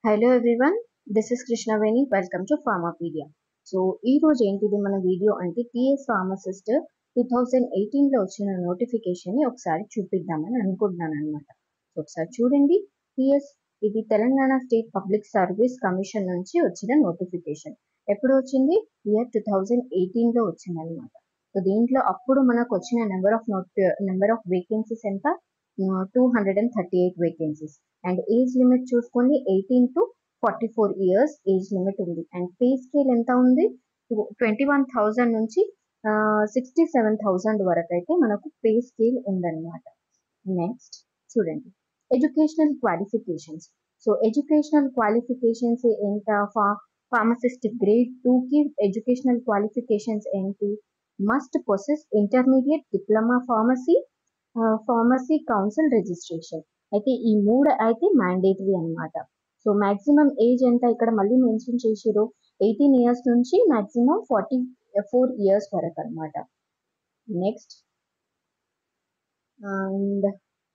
hello everyone this is Krishnaveni welcome to Pharmapedia so ఈ రోజు ఏంటిది మన వీడియో అంటే టిఎస్ ఫార్మసిస్ట్ టూ థౌజండ్ ఎయిటీన్లో వచ్చిన నోటిఫికేషన్ని ఒకసారి చూపిద్దామని అనుకుంటున్నాను అనమాట సో ఒకసారి చూడండి టిఎస్ ఇది Telangana state public service commission నుంచి వచ్చిన నోటిఫికేషన్ ఎప్పుడు వచ్చింది ఇయర్ టూ థౌజండ్ ఎయిటీన్లో వచ్చింది అనమాట సో దీంట్లో అప్పుడు మనకు వచ్చిన number of note number of vacancies ఎంత two hundred and thirty eight vacancies and age limit చూసుకోండి eighteen to forty four years age limit ఉంది అండ్ పే స్కేల్ ఎంత ఉంది ట్వంటీ వన్ థౌజండ్ నుంచి సిక్స్టీ సెవెన్ థౌజండ్ వరకు అయితే మనకు pay scale ఉందన్నమాట నెక్స్ట్ చూడండి educational qualifications so educational qualifications ఎంత ఫా ఫార్మసిస్ట్ గ్రేడ్ టూకి ఎడ్యుకేషనల్ క్వాలిఫికేషన్స్ ఏంటి must possess intermediate diploma pharmacy pharmacy council registration అయితే ఈ మూడు అయితే మ్యాండేటరీ అనమాట సో మాక్సిమం ఏజ్ ఎంత ఇక్కడ మళ్ళీ మెన్షన్ చేసారు ఎయిటీన్ ఇయర్స్ నుంచి మాక్సిమం ఫార్టీ ఫోర్ ఇయర్స్ వరకు అనమాట నెక్స్ట్ అండ్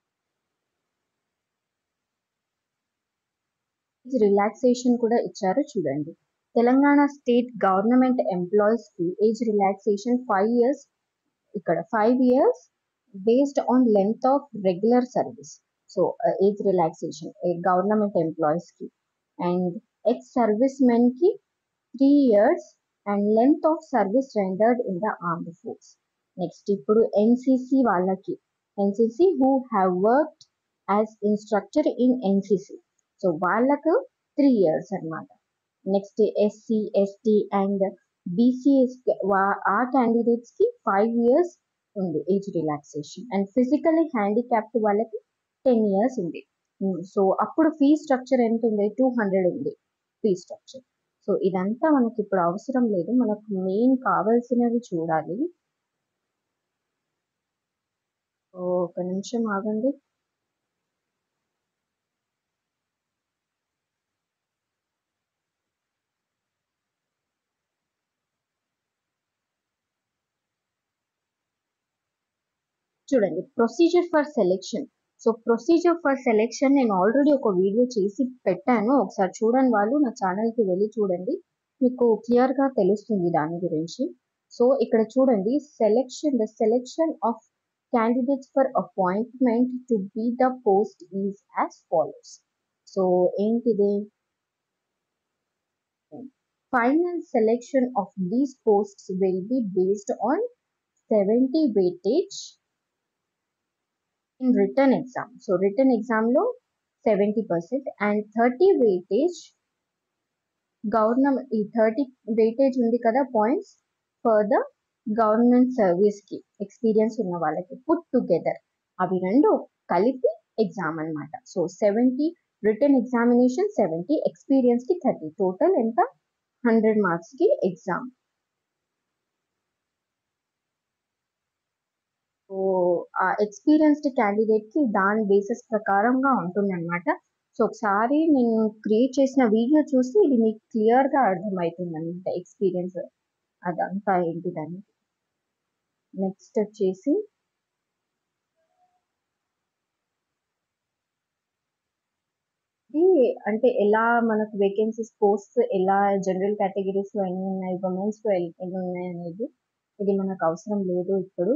రిలాక్సేషన్ కూడా ఇచ్చారు చూడండి తెలంగాణ స్టేట్ గవర్నమెంట్ ఎంప్లాయీస్కి ఏజ్ రిలాక్సేషన్ ఫైవ్ ఇయర్స్ ఇక్కడ five years based on length of regular service so age relaxation government ఎంప్లాయీస్కి అండ్ ఎక్స్ సర్వీస్ మెన్కి three years and length of service rendered in the armed force next ఇప్పుడు NCC వాళ్ళకి NCC who have worked as instructor in NCC so వాళ్ళకు three years అనమాట next SC ST and BCs ఆ క్యాండిడేట్స్కి five years ఉంది age relaxation and physically handicapped వాళ్ళకి ten years ఉంది so అప్పుడు ఫీ స్ట్రక్చర్ ఎంత ఉంది టూ హండ్రెడ్ ఉంది ఫీ స్ట్రక్చర్ సో ఇదంతా మనకి ఇప్పుడు అవసరం లేదు మనకు మెయిన్ కావాల్సినవి చూడాలి ఒక నిమిషం ఆగండి చూడండి procedure for selection so procedure for selection నేను ఆల్రెడీ ఒక వీడియో చేసి పెట్టాను ఒకసారి చూడండి వాళ్ళు నా ఛానల్కి వెళ్ళి చూడండి మీకు క్లియర్గా తెలుస్తుంది దాని గురించి సో ఇక్కడ చూడండి selection the selection of candidates for appointment to be the post is as follows so ఏంటిది final selection of these posts will be based on seventy weightage in written exam so written ఎగ్జామ్లో seventy percent and thirty weightage government ఈ thirty weightage ఉంది కదా points for the government సర్వీస్కి experience ఉన్న వాళ్ళకి put together అవి రెండు కలిపి ఎగ్జామ్ అనమాట so seventy written examination seventy ఎక్స్పీరియన్స్కి థర్టీ టోటల్ ఎంత హండ్రెడ్ మార్క్స్కి ఎగ్జామ్ సో ఆ ఎక్స్పీరియన్స్డ్ క్యాండిడేట్కి దాని బేసిస్ ప్రకారంగా ఉంటుందన్నమాట సో ఒకసారి నేను క్రియేట్ చేసిన వీడియో చూసి ఇది మీకు క్లియర్గా అర్థమవుతుంది అనమాట ఎక్స్పీరియన్స్ అదంతా ఏంటిదని నెక్స్ట్ వచ్చేసి ఇది అంటే ఎలా మనకు వేకెన్సీస్ పోస్ట్ ఎలా జనరల్ కేటగిరీస్లో ఎన్ని ఉన్నాయి ఉమెన్స్లో ఎన్ని ఉన్నాయి అనేది ఇది మనకు అవసరం లేదు ఇప్పుడు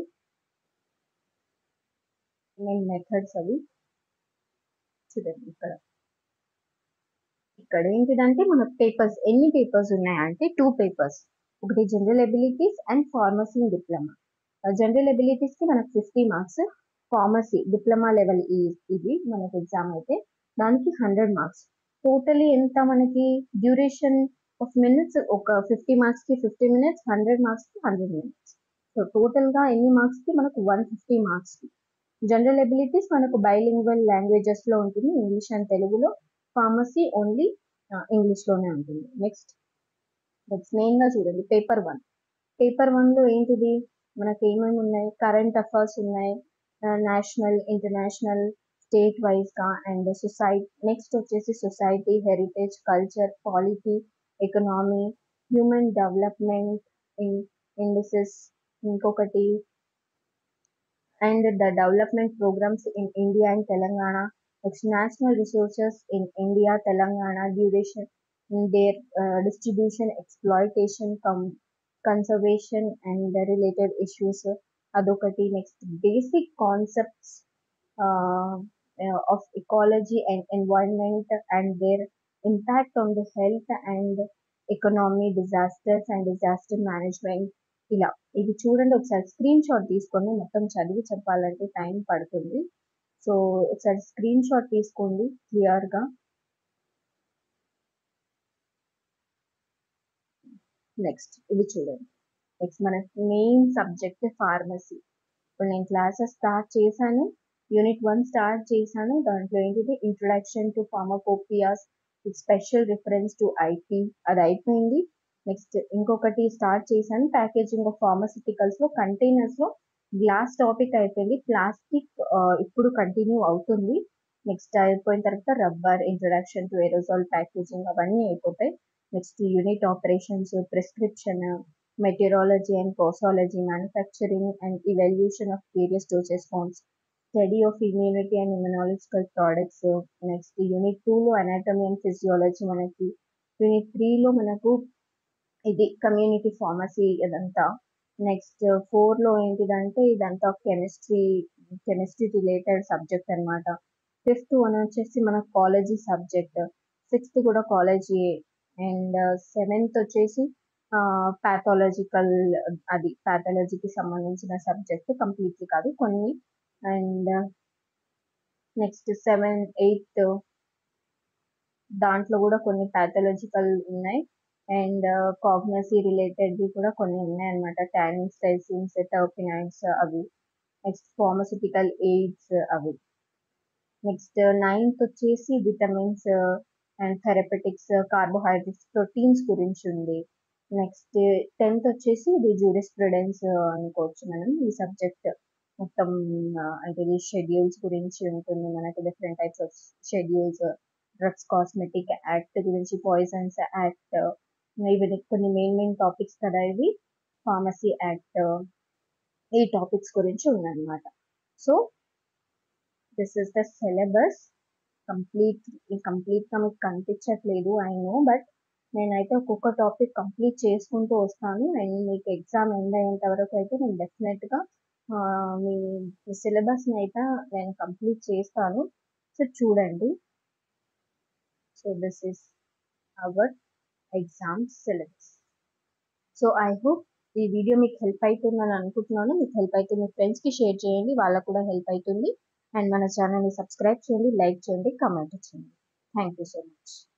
మెయిన్ మెథడ్స్ అవి చూడండి ఇక్కడ ఇక్కడ ఏంటిదంటే మన పేపర్స్ ఎన్ని పేపర్స్ ఉన్నాయంటే టూ పేపర్స్ ఒకటి general abilities and pharmacy diploma general ఎబిలిటీస్కి మనకు fifty marks pharmacy diploma level ఇది మనకు ఎగ్జామ్ అయితే దానికి హండ్రెడ్ మార్క్స్ టోటలీ ఎంత మనకి డ్యూరేషన్ ఆఫ్ మినిట్స్ ఒక ఫిఫ్టీ మార్క్స్కి ఫిఫ్టీ మినిట్స్ హండ్రెడ్ మార్క్స్కి హండ్రెడ్ మినిట్స్ సో టోటల్గా ఎన్ని మార్క్స్కి మనకు వన్ ఫిఫ్టీ మార్క్స్కి జనరల్ ఎబిలిటీస్ మనకు బైలింగ్వల్ లాంగ్వేజెస్లో ఉంటుంది ఇంగ్లీష్ అండ్ తెలుగులో ఫార్మసీ ఓన్లీ ఇంగ్లీష్లోనే ఉంటుంది నెక్స్ట్ నెక్స్ట్ మెయిన్గా చూడండి పేపర్ వన్ పేపర్ వన్లో ఏంటిది మనకి ఏమేమి ఉన్నాయి కరెంట్ అఫైర్స్ ఉన్నాయి నేషనల్ ఇంటర్నేషనల్ స్టేట్ వైజ్గా అండ్ సొసైటీ నెక్స్ట్ వచ్చేసి society heritage culture polity economy human development indices ఇంకొకటి and the development programmes in India and Telangana next national resources in India Telangana duration their distribution exploitation cum conservation and related issues అదొకటి next basic concepts of ecology and environment and their impact on the health and economy disasters and disaster management ఇలా ఇది చూడండి ఒకసారి screen shot తీసుకొని మొత్తం చదివి చెప్పాలంటే time పడుతుంది సో ఒకసారి స్క్రీన్ షాట్ తీసుకోండి క్లియర్గా నెక్స్ట్ ఇది చూడండి నెక్స్ట్ మన మెయిన్ సబ్జెక్ట్ ఫార్మసీ ఇప్పుడు నేను క్లాసెస్ స్టార్ట్ చేశాను యూనిట్ వన్ స్టార్ట్ చేశాను దాంట్లో ఏంటిది introduction to pharmacopoeias special reference to IP అది అయిపోయింది నెక్స్ట్ ఇంకొకటి స్టార్ట్ చేశాను ప్యాకేజింగ్ ఆఫ్ ఫార్మసిటికల్స్ లో కంటైనర్స్ లో గ్లాస్ టాపిక్ అయిపోయింది ప్లాస్టిక్ ఇప్పుడు కంటిన్యూ అవుతుంది నెక్స్ట్ అయిపోయిన తర్వాత rubber introduction to aerosol packaging అవన్నీ అయిపోతాయి next unit operations prescription metrology and posology manufacturing and evaluation of various doses forms study of immunity and immunological products next unit టూలో anatomy and physiology మనకి unit త్రీలో మనకు ఇది community pharmacy ఇదంతా next ఫోర్లో ఏంటిదంటే ఇదంతా కెమిస్ట్రీ కెమిస్ట్రీ రిలేటెడ్ సబ్జెక్ట్ అనమాట ఫిఫ్త్ వన్ వచ్చేసి మన కాలేజీ సబ్జెక్ట్ సిక్స్త్ కూడా కాలేజీ అండ్ సెవెంత్ వచ్చేసి ప్యాథాలజికల్ అది ప్యాథాలజీకి సంబంధించిన సబ్జెక్ట్ కంప్లీట్లీ కాదు కొన్ని అండ్ నెక్స్ట్ సెవెన్ ఎయిత్ దాంట్లో కూడా కొన్ని ప్యాథాలజికల్ ఉన్నాయి అండ్ కాగ్నసీ రిలేటెడ్వి కూడా కొన్ని ఉన్నాయి అనమాట టానిన్స్ టైసిన్స్ టర్పినైన్స్ అవి నెక్స్ట్ ఫార్మసిటికల్ ఎయిడ్స్ అవి నెక్స్ట్ నైన్త్ వచ్చేసి vitamins and therapeutics carbohydrates proteins గురించి ఉంది నెక్స్ట్ టెన్త్ వచ్చేసి ఇది జూరిస్ప్రుడెన్స్ అనుకోవచ్చు మనం ఈ సబ్జెక్ట్ మొత్తం అంటే ఇది షెడ్యూల్స్ గురించి ఉంటుంది మనకి different types of schedules drugs cosmetic act గురించి పాయిజన్స్ యాక్ట్ ఇవి కొన్ని మెయిన్ మెయిన్ టాపిక్స్ కదా ఇవి ఫార్మసీ యాక్ట్ ఈ టాపిక్స్ గురించి ఉందన్నమాట so this is the syllabus complete కంప్లీట్గా మీకు కనిపించట్లేదు ఐ నో బట్ నేనైతే ఒక్కొక్క టాపిక్ కంప్లీట్ చేసుకుంటూ వస్తాను అండ్ మీకు ఎగ్జామ్ ఎండ్ అయ్యేంత వరకు అయితే నేను డెఫినెట్గా మీ సిలబస్ని అయితే నేను కంప్లీట్ చేస్తాను సో చూడండి so this is our exam syllabus so I hope ఈ వీడియో మీకు హెల్ప్ అవుతుందని అనుకుంటున్నాను మీకు హెల్ప్ అయితే మీ ఫ్రెండ్స్కి షేర్ చేయండి వాళ్ళకు కూడా హెల్ప్ అవుతుంది అండ్ మన ఛానల్ని సబ్స్క్రైబ్ చేయండి లైక్ చేయండి కమెంట్ చేయండి థ్యాంక్ యూ సో మచ్